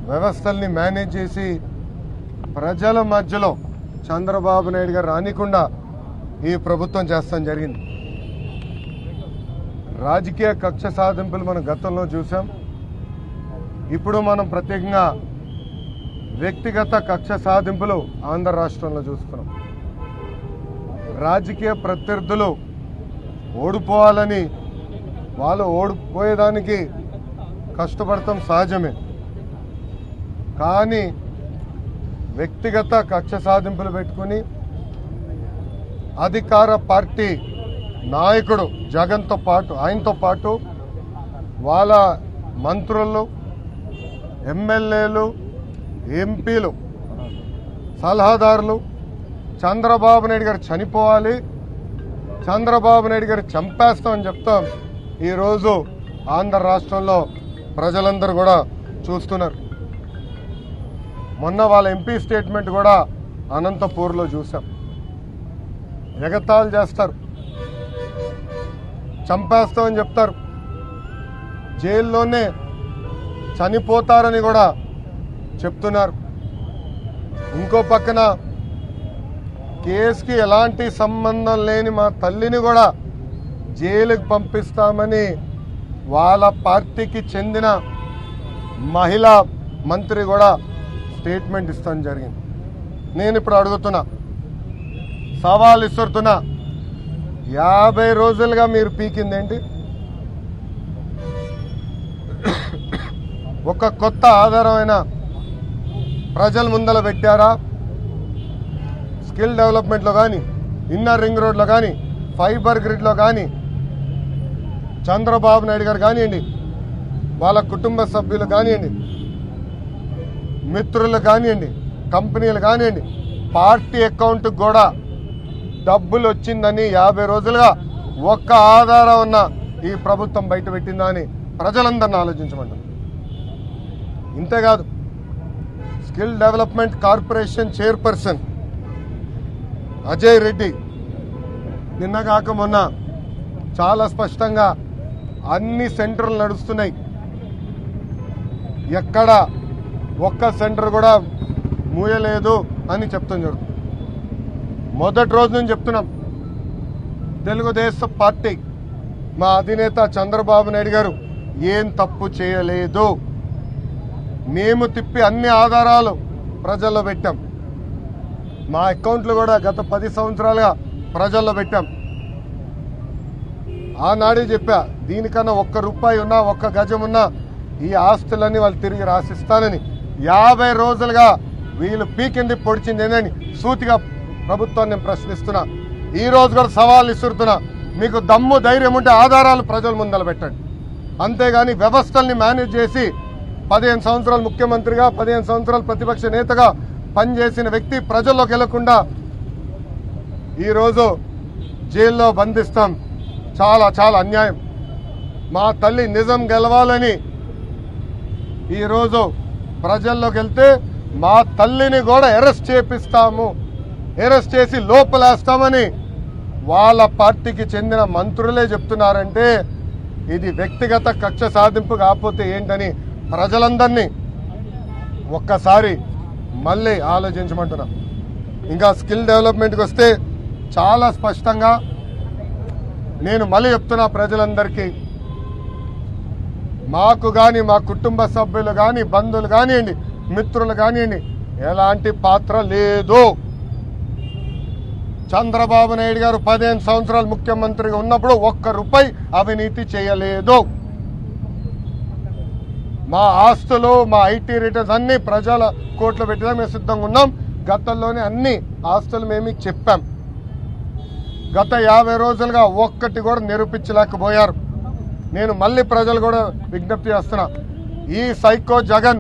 వ్యవస్థల్ని మేనేజ్ చేసి ప్రజల మధ్యలో చంద్రబాబు నాయుడు గారు రానికుండా ఈ ప్రభుత్వం చేస్తాం జరిగింది రాజకీయ కక్ష సాధింపులు మనం గతంలో చూసాం ఇప్పుడు మనం ప్రత్యేకంగా వ్యక్తిగత కక్ష సాధింపులు ఆంధ్ర రాష్ట్రంలో చూస్తున్నాం రాజకీయ ప్రత్యర్థులు ఓడిపోవాలని వాళ్ళు ఓడిపోయేదానికి కష్టపడటం సహజమే కానీ వ్యక్తిగత కక్ష సాధింపులు పెట్టుకుని అధికార పార్టీ నాయకుడు జగన్తో పాటు ఆయనతో పాటు వాళ్ళ మంత్రులు ఎమ్మెల్యేలు ఎంపీలు సలహాదారులు చంద్రబాబు నాయుడు గారు చనిపోవాలి చంద్రబాబు నాయుడు గారు చంపేస్తామని చెప్తాం ఈరోజు ఆంధ్ర రాష్ట్రంలో ప్రజలందరూ కూడా చూస్తున్నారు మొన్న వాళ్ళ ఎంపీ స్టేట్మెంట్ కూడా అనంతపూర్లో చూసాం ఎగతాళి చేస్తారు చంపేస్తామని చెప్తారు జైల్లోనే చనిపోతారని కూడా చెప్తున్నారు ఇంకో పక్కన కేసుకి ఎలాంటి సంబంధం లేని మా తల్లిని కూడా జైలుకి పంపిస్తామని వాళ్ళ పార్టీకి చెందిన మహిళా మంత్రి కూడా స్టేట్మెంట్ ఇస్తాం జరిగింది నేను ఇప్పుడు అడుగుతున్నా సవాల్ ఇస్తున్నా యాభై రోజులుగా మీరు పీకిందేంటి ఒక కొత్త ఆధారమైన ప్రజల ముందల పెట్టారా స్కిల్ డెవలప్మెంట్లో కానీ ఇన్నర్ రింగ్ రోడ్లో కానీ ఫైబర్ గ్రిడ్లో కానీ చంద్రబాబు నాయుడు గారు కానివ్వండి వాళ్ళ కుటుంబ సభ్యులు కానివ్వండి మిత్రులు కానివ్వండి కంపెనీలు కానివ్వండి పార్టీ అకౌంట్ కూడా డబ్బులు వచ్చిందని యాభై రోజులుగా ఒక్క ఆధారం ఉన్న ఈ ప్రభుత్వం బయట పెట్టిందా అని ప్రజలందరిని ఆలోచించమంటారు ఇంతేకాదు skill development corporation chairperson Ajay Reddy నిన్న కాక మొన్న చాలా స్పష్టంగా అన్ని సెంటర్లు నడుస్తున్నాయి ఎక్కడ ఒక్క సెంటర్ కూడా మూయలేదు అని చెప్తాం జరుగుతుంది మొదటి రోజు నుంచి చెప్తున్నాం తెలుగుదేశం పార్టీ మా అధినేత చంద్రబాబు నాయుడు గారు ఏం తప్పు చేయలేదు మేము తిప్పి అన్ని ఆధారాలు ప్రజల్లో పెట్టాం మా అకౌంట్లు కూడా గత పది సంవత్సరాలుగా ప్రజల్లో పెట్టాం ఆనాడే చెప్పా దీనికన్నా ఒక్క రూపాయి ఉన్నా ఒక్క గజం ఉన్నా ఈ ఆస్తులన్నీ వాళ్ళు తిరిగి రాసిస్తానని యాభై రోజులుగా వీళ్ళు పీకింది పొడిచింది ఏంటని సూటిగా ప్రభుత్వాన్ని నేను ప్రశ్నిస్తున్నా ఈ రోజు కూడా సవాల్ ఇస్తున్నా మీకు దమ్ము ధైర్యం ఉంటే ఆధారాలు ప్రజల ముందల పెట్టండి అంతేగాని వ్యవస్థల్ని మేనేజ్ చేసి పదిహేను సంవత్సరాలు ముఖ్యమంత్రిగా పదిహేను సంవత్సరాలు ప్రతిపక్ష నేతగా పనిచేసిన వ్యక్తి ప్రజల్లోకి వెళ్లకుండా ఈరోజు జైల్లో బంధిస్తాం చాలా చాలా అన్యాయం మా తల్లి నిజం గెలవాలని ఈరోజు ప్రజల్లోకి వెళ్తే మా తల్లిని కూడా అరెస్ట్ చేపిస్తాము అరెస్ట్ చేసి లోపలేస్తామని వాళ్ళ పార్టీకి చెందిన మంత్రులే చెప్తున్నారంటే ఇది వ్యక్తిగత కక్ష సాధింపు కాకపోతే ఏంటని ప్రజలందరినీ ఒక్కసారి మళ్ళీ ఆలోచించమంటున్నా ఇంకా స్కిల్ డెవలప్మెంట్కి వస్తే చాలా స్పష్టంగా నేను మళ్ళీ చెప్తున్నా ప్రజలందరికీ మాకు కానీ మా కుటుంబ సభ్యులు కానీ బంధువులు కానివ్వండి మిత్రులు కానివ్వండి ఎలాంటి పాత్ర లేదు చంద్రబాబు నాయుడు గారు పదిహేను సంవత్సరాలు ముఖ్యమంత్రిగా ఉన్నప్పుడు ఒక్క రూపాయి అవినీతి చేయలేదు మా ఆస్తులు మా ఐటీ రిటర్న్స్ అన్ని ప్రజల కోట్లు పెట్టినా మేము సిద్ధంగా ఉన్నాం గతంలోనే అన్ని ఆస్తులు మేము మీకు చెప్పాం గత యాభై రోజులుగా ఒక్కటి కూడా నిరూపించలేకపోయారు నేను మళ్ళీ ప్రజలు కూడా విజ్ఞప్తి చేస్తున్నా ఈ సైకో జగన్